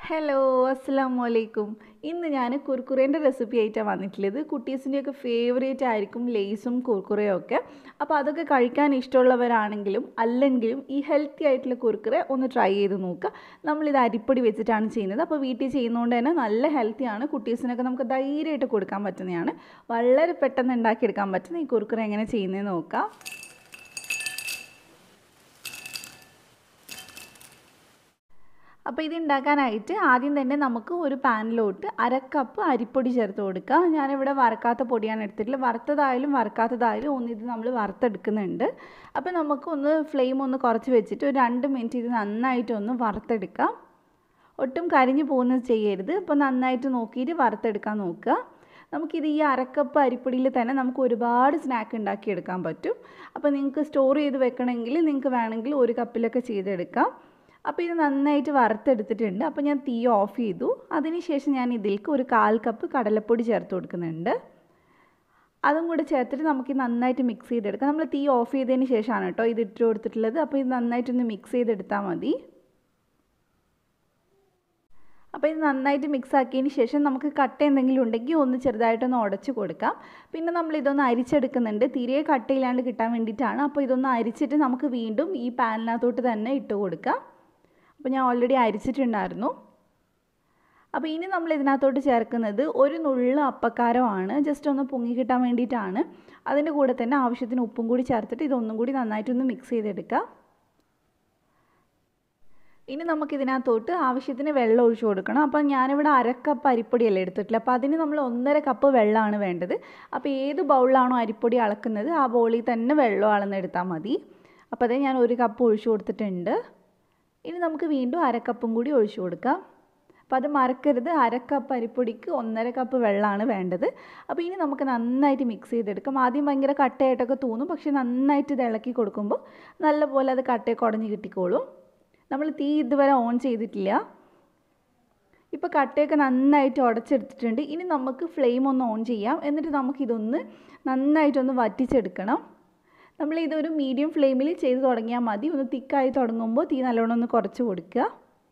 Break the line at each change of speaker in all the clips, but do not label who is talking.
hello അസ്സാം വലൈക്കും ഇന്ന് ഞാൻ കുർക്കുറേൻ്റെ റെസിപ്പി ആയിട്ടാണ് വന്നിട്ടുള്ളത് കുട്ടീസിൻ്റെയൊക്കെ ഫേവറേറ്റ് ആയിരിക്കും ലേസും കുർക്കുറയും ഒക്കെ അപ്പോൾ അതൊക്കെ കഴിക്കാൻ ഇഷ്ടമുള്ളവരാണെങ്കിലും അല്ലെങ്കിലും ഈ ഹെൽത്തി ആയിട്ടുള്ള കുർക്കുറെ ഒന്ന് ട്രൈ ചെയ്ത് നോക്കുക നമ്മളിത് അരിപ്പൊടി വെച്ചിട്ടാണ് ചെയ്യുന്നത് അപ്പോൾ വീട്ടിൽ ചെയ്യുന്നതുകൊണ്ട് തന്നെ നല്ല ഹെൽത്തിയാണ് കുട്ടീസിനൊക്കെ നമുക്ക് ധൈര്യമായിട്ട് കൊടുക്കാൻ പറ്റുന്നതാണ് വളരെ പെട്ടെന്ന് ഉണ്ടാക്കിയെടുക്കാൻ പറ്റുന്ന ഈ കുർക്കുറെ എങ്ങനെ ചെയ്യുന്നതെന്ന് നോക്കാം അപ്പോൾ ഇത് ഉണ്ടാക്കാനായിട്ട് ആദ്യം തന്നെ നമുക്ക് ഒരു പാനിലോട്ട് അര കപ്പ് അരിപ്പൊടി ചേർത്ത് കൊടുക്കുക ഞാനിവിടെ വറക്കാത്ത പൊടിയാണ് എടുത്തിട്ടുള്ളത് വറുത്തതായാലും വറക്കാത്തതായാലും ഒന്ന് ഇത് നമ്മൾ വറുത്തെടുക്കുന്നുണ്ട് അപ്പോൾ നമുക്ക് ഒന്ന് ഫ്ലെയിം ഒന്ന് കുറച്ച് വെച്ചിട്ട് ഒരു രണ്ട് മിനിറ്റ് ഇത് നന്നായിട്ട് ഒന്ന് വറുത്തെടുക്കാം ഒട്ടും കരിഞ്ഞു പോകുന്നത് ചെയ്യരുത് അപ്പോൾ നന്നായിട്ട് നോക്കിയിട്ട് വറുത്തെടുക്കാൻ നോക്കുക നമുക്കിത് ഈ അരക്കപ്പ് അരിപ്പൊടിയിൽ തന്നെ നമുക്ക് ഒരുപാട് സ്നാക്ക് ഉണ്ടാക്കിയെടുക്കാൻ പറ്റും അപ്പോൾ നിങ്ങൾക്ക് സ്റ്റോർ ചെയ്ത് വെക്കണമെങ്കിൽ നിങ്ങൾക്ക് വേണമെങ്കിൽ ഒരു കപ്പിലൊക്കെ ചെയ്തെടുക്കാം അപ്പോൾ ഇത് നന്നായിട്ട് വറുത്തെടുത്തിട്ടുണ്ട് അപ്പോൾ ഞാൻ തീ ഓഫ് ചെയ്തു അതിനുശേഷം ഞാൻ ഇതിലേക്ക് ഒരു കാൽ കപ്പ് കടലപ്പൊടി ചേർത്ത് കൊടുക്കുന്നുണ്ട് അതും കൂടെ ചേർത്തിട്ട് നമുക്ക് നന്നായിട്ട് മിക്സ് ചെയ്തെടുക്കാം നമ്മൾ തീ ഓഫ് ചെയ്തതിന് ശേഷമാണ് കേട്ടോ ഇത് ഇട്ട് കൊടുത്തിട്ടുള്ളത് അപ്പോൾ ഇത് നന്നായിട്ടൊന്ന് മിക്സ് ചെയ്തെടുത്താൽ മതി അപ്പോൾ ഇത് നന്നായിട്ട് മിക്സ് ആക്കിയതിന് ശേഷം നമുക്ക് കട്ട എന്തെങ്കിലും ഉണ്ടെങ്കിൽ ഒന്ന് ചെറുതായിട്ടൊന്ന് ഉടച്ച് കൊടുക്കാം പിന്നെ നമ്മൾ ഇതൊന്ന് അരിച്ചെടുക്കുന്നുണ്ട് തീരെ കട്ടയില്ലാണ്ട് കിട്ടാൻ വേണ്ടിയിട്ടാണ് അപ്പോൾ ഇതൊന്ന് അരിച്ചിട്ട് നമുക്ക് വീണ്ടും ഈ പാനിനകത്തോട്ട് തന്നെ ഇട്ട് കൊടുക്കാം അപ്പോൾ ഞാൻ ഓൾറെഡി അരിച്ചിട്ടുണ്ടായിരുന്നു അപ്പോൾ ഇനി നമ്മൾ ഇതിനകത്തോട്ട് ചേർക്കുന്നത് ഒരു നുള്ള അപ്പക്കാരമാണ് ജസ്റ്റ് ഒന്ന് പൊങ്ങി കിട്ടാൻ വേണ്ടിയിട്ടാണ് അതിൻ്റെ കൂടെ തന്നെ ആവശ്യത്തിന് ഉപ്പും കൂടി ചേർത്തിട്ട് ഇതൊന്നും കൂടി നന്നായിട്ടൊന്ന് മിക്സ് ചെയ്തെടുക്കാം ഇനി നമുക്ക് ഇതിനകത്തോട്ട് ആവശ്യത്തിന് വെള്ളം ഒഴിച്ചു കൊടുക്കണം അപ്പം ഞാനിവിടെ അരക്കപ്പ് അരിപ്പൊടിയല്ലേ എടുത്തിട്ടില്ല അപ്പോൾ അതിന് നമ്മൾ ഒന്നര കപ്പ് വെള്ളമാണ് വേണ്ടത് അപ്പോൾ ഏത് ബൗളിലാണോ അരിപ്പൊടി അളക്കുന്നത് ആ ബൗളിൽ തന്നെ വെള്ളം അളന്നെടുത്താൽ മതി അപ്പോൾ അതേ ഞാൻ ഒരു കപ്പ് ഒഴിച്ചു കൊടുത്തിട്ടുണ്ട് ഇനി നമുക്ക് വീണ്ടും അരക്കപ്പും കൂടി ഒഴിച്ചു കൊടുക്കാം അപ്പോൾ അത് മറക്കരുത് അരക്കപ്പ് അരിപ്പൊടിക്ക് ഒന്നര കപ്പ് വെള്ളമാണ് വേണ്ടത് അപ്പോൾ ഇനി നമുക്ക് നന്നായിട്ട് മിക്സ് ചെയ്തെടുക്കാം ആദ്യം ഭയങ്കര കട്ടയായിട്ടൊക്കെ തോന്നും പക്ഷേ നന്നായിട്ട് ഇത് ഇളക്കി കൊടുക്കുമ്പോൾ നല്ലപോലെ അത് കട്ടയൊക്കെ ഉടഞ്ഞ് കിട്ടിക്കോളും നമ്മൾ തീ ഇതുവരെ ഓൺ ചെയ്തിട്ടില്ല ഇപ്പോൾ കട്ടയൊക്കെ നന്നായിട്ട് ഉടച്ചെടുത്തിട്ടുണ്ട് ഇനി നമുക്ക് ഫ്ലെയിം ഒന്ന് ഓൺ ചെയ്യാം എന്നിട്ട് നമുക്കിതൊന്ന് നന്നായിട്ടൊന്ന് വറ്റിച്ചെടുക്കണം നമ്മൾ ഇതൊരു മീഡിയം ഫ്ലെയിമിൽ ചെയ്ത് തുടങ്ങിയാൽ മതി ഒന്ന് തിക്കായി തുടങ്ങുമ്പോൾ തീ നല്ലോണം ഒന്ന് കുറച്ച് കൊടുക്കുക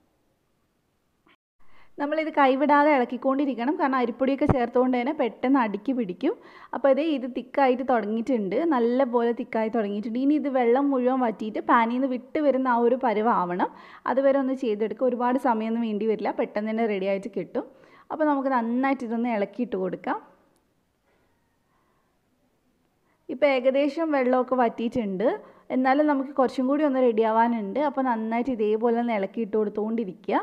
നമ്മളിത് കൈവിടാതെ ഇളക്കിക്കൊണ്ടിരിക്കണം കാരണം അരിപ്പൊടിയൊക്കെ ചേർത്തുകൊണ്ട് തന്നെ പെട്ടെന്ന് അടുക്കി പിടിക്കും അപ്പോൾ ഇത് ഇത് തിക്കായിട്ട് തുടങ്ങിയിട്ടുണ്ട് നല്ല പോലെ തിക്കായി തുടങ്ങിയിട്ടുണ്ട് ഇനി ഇത് വെള്ളം മുഴുവൻ വറ്റിയിട്ട് പാനിൽ നിന്ന് വിട്ട് വരുന്ന ആ ഒരു പരുവാവണം അതുവരെ ഒന്ന് ചെയ്തെടുക്കുക ഒരുപാട് സമയമൊന്നും വേണ്ടി വരില്ല പെട്ടെന്ന് തന്നെ റെഡി ആയിട്ട് കിട്ടും അപ്പോൾ നമുക്ക് നന്നായിട്ട് ഇതൊന്ന് ഇളക്കിയിട്ട് കൊടുക്കാം ഇപ്പോൾ ഏകദേശം വെള്ളമൊക്കെ വറ്റിയിട്ടുണ്ട് എന്നാലും നമുക്ക് കുറച്ചും കൂടി ഒന്ന് റെഡി ആവാനുണ്ട് അപ്പോൾ നന്നായിട്ട് ഇതേപോലെ ഒന്ന് ഇളക്കിയിട്ട് കൊടുത്തുകൊണ്ടിരിക്കുക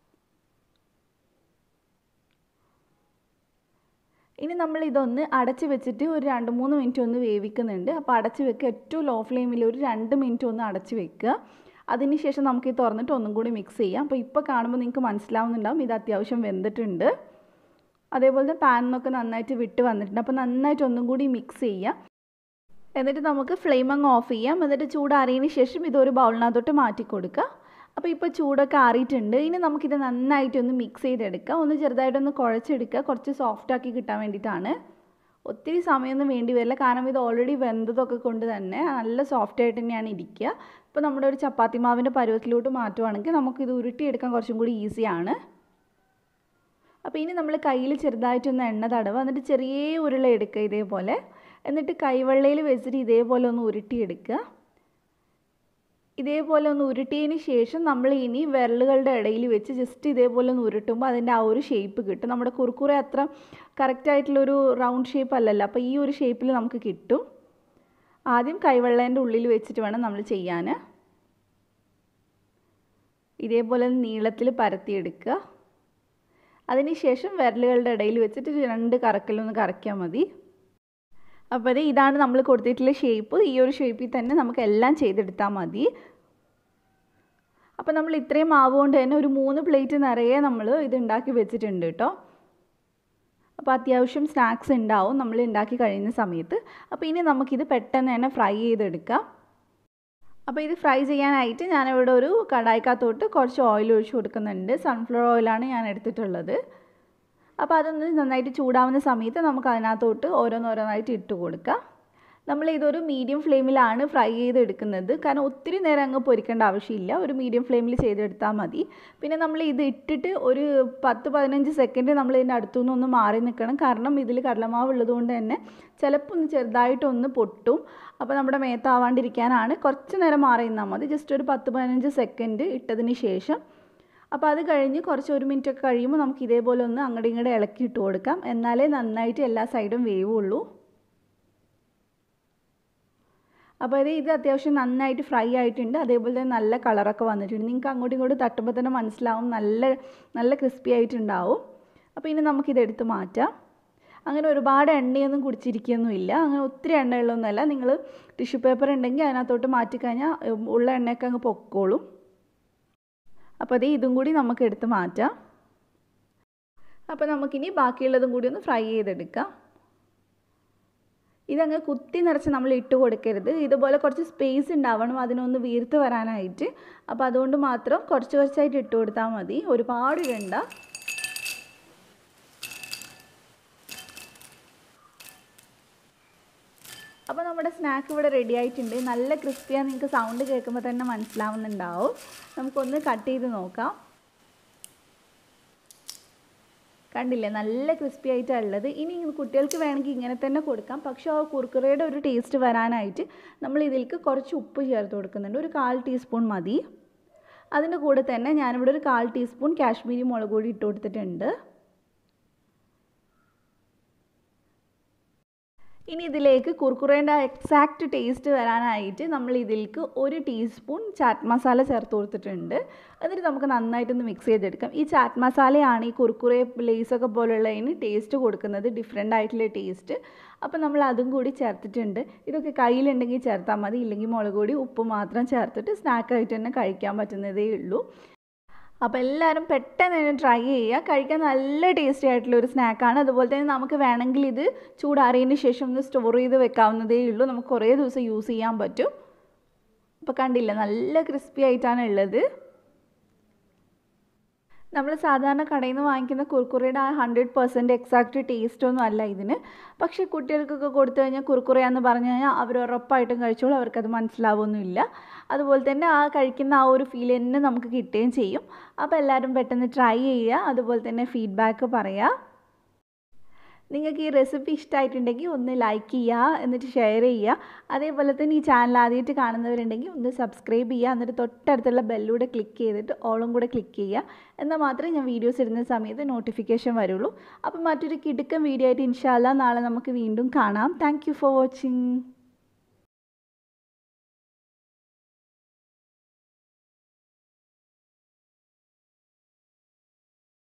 ഇനി നമ്മൾ ഇതൊന്ന് അടച്ച് വെച്ചിട്ട് ഒരു രണ്ട് മൂന്ന് മിനിറ്റ് ഒന്ന് വേവിക്കുന്നുണ്ട് അപ്പോൾ അടച്ച് വെക്കുക ഏറ്റവും ലോ ഫ്ലെയിമിൽ ഒരു രണ്ട് മിനിറ്റ് ഒന്ന് അടച്ച് വെക്കുക അതിനുശേഷം നമുക്ക് ഇത് തുറന്നിട്ട് ഒന്നും കൂടി മിക്സ് ചെയ്യാം അപ്പോൾ ഇപ്പോൾ കാണുമ്പോൾ നിങ്ങൾക്ക് മനസ്സിലാവുന്നുണ്ടാവും ഇത് അത്യാവശ്യം വെന്തിട്ടുണ്ട് അതേപോലെ തന്നെ പാനിന്നൊക്കെ നന്നായിട്ട് വിട്ട് വന്നിട്ടുണ്ട് അപ്പോൾ നന്നായിട്ട് ഒന്നും കൂടി മിക്സ് ചെയ്യാം എന്നിട്ട് നമുക്ക് ഫ്ലെയിം അങ്ങ് ഓഫ് ചെയ്യാം എന്നിട്ട് ചൂടാറിയതിന് ശേഷം ഇതൊരു ബൗളിനകത്തോട്ട് മാറ്റി കൊടുക്കുക അപ്പോൾ ഇപ്പോൾ ചൂടൊക്കെ ആറിയിട്ടുണ്ട് ഇനി നമുക്കിത് നന്നായിട്ടൊന്ന് മിക്സ് ചെയ്തെടുക്കാം ഒന്ന് ചെറുതായിട്ടൊന്ന് കുഴച്ചെടുക്കുക കുറച്ച് സോഫ്റ്റ് ആക്കി കിട്ടാൻ വേണ്ടിയിട്ടാണ് ഒത്തിരി സമയമൊന്നും വേണ്ടി വരില്ല കാരണം ഇത് ഓൾറെഡി വെന്തതൊക്കെ കൊണ്ട് തന്നെ നല്ല സോഫ്റ്റ് ആയിട്ട് തന്നെയാണ് ഇരിക്കുക ഇപ്പോൾ നമ്മുടെ ഒരു ചപ്പാത്തി മാവിൻ്റെ പരുവത്തിലോട്ട് മാറ്റുവാണെങ്കിൽ നമുക്കിത് ഉരുട്ടിയെടുക്കാൻ കുറച്ചും കൂടി ഈസിയാണ് അപ്പോൾ ഇനി നമ്മൾ കയ്യിൽ ചെറുതായിട്ടൊന്ന് എണ്ണ തടവുക എന്നിട്ട് ചെറിയ ഉരുള എടുക്കുക ഇതേപോലെ എന്നിട്ട് കൈവെള്ളയിൽ വെച്ചിട്ട് ഇതേപോലെ ഒന്ന് ഉരുട്ടിയെടുക്കുക ഇതേപോലെ ഒന്ന് ഉരുട്ടിയതിന് ശേഷം നമ്മൾ ഇനി വിരലുകളുടെ ഇടയിൽ വെച്ച് ജസ്റ്റ് ഇതേപോലെ ഒന്ന് ഉരുട്ടുമ്പോൾ അതിൻ്റെ ആ ഒരു ഷേപ്പ് കിട്ടും നമ്മുടെ കുറുക്കുറെ അത്ര കറക്റ്റായിട്ടുള്ളൊരു റൗണ്ട് ഷേപ്പ് അല്ലല്ലോ അപ്പോൾ ഈ ഒരു ഷേപ്പിൽ നമുക്ക് കിട്ടും ആദ്യം കൈവെള്ളേൻ്റെ ഉള്ളിൽ വെച്ചിട്ട് വേണം നമ്മൾ ചെയ്യാൻ ഇതേപോലെ നീളത്തിൽ പരത്തിയെടുക്കുക അതിനുശേഷം വിരലുകളുടെ ഇടയിൽ വെച്ചിട്ട് രണ്ട് കറക്കലൊന്ന് കറക്കിയാൽ മതി അപ്പോൾ അത് ഇതാണ് നമ്മൾ കൊടുത്തിട്ടുള്ള ഷേപ്പ് ഈ ഒരു ഷേപ്പിൽ തന്നെ നമുക്ക് എല്ലാം ചെയ്തെടുത്താൽ മതി അപ്പോൾ നമ്മൾ ഇത്രയും മാവ് കൊണ്ട് തന്നെ ഒരു മൂന്ന് പ്ലേറ്റ് നിറയെ നമ്മൾ ഇത് ഉണ്ടാക്കി വെച്ചിട്ടുണ്ട് കേട്ടോ അപ്പോൾ അത്യാവശ്യം സ്നാക്സ് ഉണ്ടാവും നമ്മൾ ഉണ്ടാക്കി കഴിയുന്ന സമയത്ത് അപ്പോൾ ഇനി നമുക്കിത് പെട്ടെന്ന് തന്നെ ഫ്രൈ ചെയ്തെടുക്കാം അപ്പോൾ ഇത് ഫ്രൈ ചെയ്യാനായിട്ട് ഞാനിവിടെ ഒരു കടായിക്കകത്തോട്ട് കുറച്ച് ഓയിൽ ഒഴിച്ച് കൊടുക്കുന്നുണ്ട് സൺഫ്ലവർ ഓയിലാണ് ഞാൻ എടുത്തിട്ടുള്ളത് അപ്പോൾ അതൊന്ന് നന്നായിട്ട് ചൂടാവുന്ന സമയത്ത് നമുക്ക് അതിനകത്തോട്ട് ഓരോന്നോരോന്നായിട്ട് ഇട്ട് കൊടുക്കാം നമ്മൾ ഇതൊരു മീഡിയം ഫ്ലെയിമിലാണ് ഫ്രൈ ചെയ്തെടുക്കുന്നത് കാരണം ഒത്തിരി നേരം അങ്ങ് പൊരിക്കേണ്ട ആവശ്യമില്ല ഒരു മീഡിയം ഫ്ലെയിമിൽ ചെയ്തെടുത്താൽ മതി പിന്നെ നമ്മൾ ഇത് ഇട്ടിട്ട് ഒരു പത്ത് പതിനഞ്ച് സെക്കൻഡ് നമ്മൾ ഇതിൻ്റെ അടുത്തുനിന്ന് ഒന്ന് മാറി നിൽക്കണം കാരണം ഇതിൽ കടലമാവ് ഉള്ളതുകൊണ്ട് തന്നെ ചിലപ്പോൾ ഒന്ന് ചെറുതായിട്ടൊന്ന് പൊട്ടും അപ്പോൾ നമ്മുടെ മേത്താവാണ്ടിരിക്കാനാണ് കുറച്ച് നേരം മാറി നിന്നാൽ മതി ജസ്റ്റ് ഒരു പത്ത് പതിനഞ്ച് സെക്കൻഡ് ഇട്ടതിന് ശേഷം അപ്പോൾ അത് കഴിഞ്ഞ് കുറച്ച് ഒരു മിനിറ്റ് ഒക്കെ കഴിയുമ്പോൾ നമുക്ക് ഇതേപോലെ ഒന്ന് അങ്ങോട്ടും ഇങ്ങോട്ട് ഇളക്കി ഇട്ട് കൊടുക്കാം എന്നാലേ നന്നായിട്ട് എല്ലാ സൈഡും വേവുള്ളൂ അപ്പോൾ ഇത് ഇത് അത്യാവശ്യം നന്നായിട്ട് ഫ്രൈ ആയിട്ടുണ്ട് അതേപോലെ തന്നെ നല്ല കളറൊക്കെ വന്നിട്ടുണ്ട് നിങ്ങൾക്ക് അങ്ങോട്ടും ഇങ്ങോട്ടും തട്ടുമ്പോൾ തന്നെ മനസ്സിലാവും നല്ല നല്ല ക്രിസ്പി ആയിട്ടുണ്ടാവും അപ്പോൾ ഇനി നമുക്കിത് എടുത്ത് മാറ്റാം അങ്ങനെ ഒരുപാട് എണ്ണയൊന്നും കുടിച്ചിരിക്കുകയൊന്നുമില്ല അങ്ങനെ ഒത്തിരി എണ്ണയുള്ളൊന്നുമല്ല നിങ്ങൾ ടിഷ്യൂ പേപ്പർ ഉണ്ടെങ്കിൽ അതിനകത്തോട്ട് മാറ്റിക്കഴിഞ്ഞാൽ ഉള്ള എണ്ണയൊക്കെ അങ്ങ് പൊക്കോളും അപ്പോൾ അതേ ഇതും കൂടി നമുക്ക് എടുത്ത് മാറ്റാം അപ്പോൾ നമുക്കിനി ബാക്കിയുള്ളതും കൂടി ഒന്ന് ഫ്രൈ ചെയ്തെടുക്കാം ഇതങ്ങ് കുത്തി നിറച്ച് നമ്മൾ ഇട്ട് കൊടുക്കരുത് ഇതുപോലെ കുറച്ച് സ്പേസ് ഉണ്ടാവണം അതിനൊന്ന് വീർത്ത് വരാനായിട്ട് അപ്പോൾ അതുകൊണ്ട് മാത്രം കുറച്ച് കുറച്ചായിട്ട് ഇട്ട് കൊടുത്താൽ മതി ഒരുപാട് ഇടണ്ട അപ്പോൾ നമ്മുടെ സ്നാക്ക് ഇവിടെ റെഡി ആയിട്ടുണ്ട് നല്ല ക്രിസ്പിയാണ് നിങ്ങൾക്ക് സൗണ്ട് കേൾക്കുമ്പോൾ തന്നെ മനസ്സിലാവുന്നുണ്ടാവും നമുക്കൊന്ന് കട്ട് ചെയ്ത് നോക്കാം കണ്ടില്ലേ നല്ല ക്രിസ്പി ആയിട്ടാണ് ഉള്ളത് ഇനി കുട്ടികൾക്ക് വേണമെങ്കിൽ ഇങ്ങനെ തന്നെ കൊടുക്കാം പക്ഷേ ആ കുർക്കുറയുടെ ഒരു ടേസ്റ്റ് വരാനായിട്ട് നമ്മൾ ഇതിലേക്ക് കുറച്ച് ഉപ്പ് ചേർത്ത് കൊടുക്കുന്നുണ്ട് ഒരു കാൽ ടീസ്പൂൺ മതി അതിൻ്റെ കൂടെ തന്നെ ഞാനിവിടെ ഒരു കാൽ ടീസ്പൂൺ കാശ്മീരി മുളക് പൊടി ഇട്ട് കൊടുത്തിട്ടുണ്ട് ഇനി ഇതിലേക്ക് കുർക്കുറേൻ്റെ എക്സാക്റ്റ് ടേസ്റ്റ് വരാനായിട്ട് നമ്മൾ ഇതിലേക്ക് ഒരു ടീസ്പൂൺ ചാറ്റ് മസാല ചേർത്ത് കൊടുത്തിട്ടുണ്ട് എന്നിട്ട് നമുക്ക് നന്നായിട്ടൊന്ന് മിക്സ് ചെയ്തെടുക്കാം ഈ ചാറ്റ് മസാലയാണ് ഈ കുർക്കുറെ ലേസൊക്കെ പോലുള്ളതിന് ടേസ്റ്റ് കൊടുക്കുന്നത് ഡിഫറെൻ്റ് ആയിട്ടുള്ള ടേസ്റ്റ് അപ്പോൾ നമ്മൾ അതും കൂടി ചേർത്തിട്ടുണ്ട് ഇതൊക്കെ കയ്യിലുണ്ടെങ്കിൽ ചേർത്താൽ മതി ഇല്ലെങ്കിൽ മുളക് പൊടി ഉപ്പ് മാത്രം ചേർത്തിട്ട് സ്നാക്കായിട്ട് തന്നെ കഴിക്കാൻ പറ്റുന്നതേ ഉള്ളൂ അപ്പോൾ എല്ലാവരും പെട്ടെന്ന് തന്നെ ട്രൈ ചെയ്യുക കഴിക്കാൻ നല്ല ടേസ്റ്റി ആയിട്ടുള്ള ഒരു സ്നാക്കാണ് അതുപോലെ തന്നെ നമുക്ക് വേണമെങ്കിൽ ഇത് ചൂടാറിയതിന് ശേഷം ഒന്ന് സ്റ്റോർ ചെയ്ത് വെക്കാവുന്നതേ ഉള്ളൂ നമുക്ക് കുറേ ദിവസം യൂസ് ചെയ്യാൻ പറ്റും അപ്പോൾ കണ്ടില്ല നല്ല ക്രിസ്പി ആയിട്ടാണ് ഉള്ളത് നമ്മൾ സാധാരണ കടയിൽ നിന്ന് വാങ്ങിക്കുന്ന കുർക്കുറയുടെ ആ ഹൺഡ്രഡ് പെർസെൻറ്റ് എക്സാക്റ്റ് ടേസ്റ്റ് ഒന്നും അല്ല ഇതിന് പക്ഷേ കുട്ടികൾക്കൊക്കെ കൊടുത്തു കഴിഞ്ഞാൽ കുർക്കുറയാന്ന് പറഞ്ഞു കഴിഞ്ഞാൽ അവർ ഉറപ്പായിട്ടും കഴിച്ചോളൂ അവർക്കത് മനസ്സിലാവുമൊന്നുമില്ല അതുപോലെ തന്നെ ആ കഴിക്കുന്ന ആ ഒരു ഫീൽ തന്നെ നമുക്ക് കിട്ടുകയും ചെയ്യും അപ്പോൾ എല്ലാവരും പെട്ടെന്ന് ട്രൈ ചെയ്യുക അതുപോലെ തന്നെ ഫീഡ്ബാക്ക് പറയുക നിങ്ങൾക്ക് ഈ റെസിപ്പി ഇഷ്ടമായിട്ടുണ്ടെങ്കിൽ ഒന്ന് ലൈക്ക് ചെയ്യുക എന്നിട്ട് ഷെയർ ചെയ്യുക അതേപോലെ തന്നെ ഈ ചാനൽ ആദ്യമായിട്ട് കാണുന്നവരുണ്ടെങ്കിൽ ഒന്ന് സബ്സ്ക്രൈബ് ചെയ്യുക എന്നിട്ട് തൊട്ടടുത്തുള്ള ബെല്ലൂടെ ക്ലിക്ക് ചെയ്തിട്ട് ഓളും കൂടെ ക്ലിക്ക് ചെയ്യുക എന്നാൽ മാത്രമേ ഞാൻ വീഡിയോസ് ഇടുന്ന സമയത്ത് നോട്ടിഫിക്കേഷൻ വരുള്ളൂ അപ്പോൾ മറ്റൊരു കിടുക്കൻ വീഡിയോ ആയിട്ട് ഇൻഷാല്ല നാളെ നമുക്ക് വീണ്ടും കാണാം താങ്ക് ഫോർ വാച്ചിങ്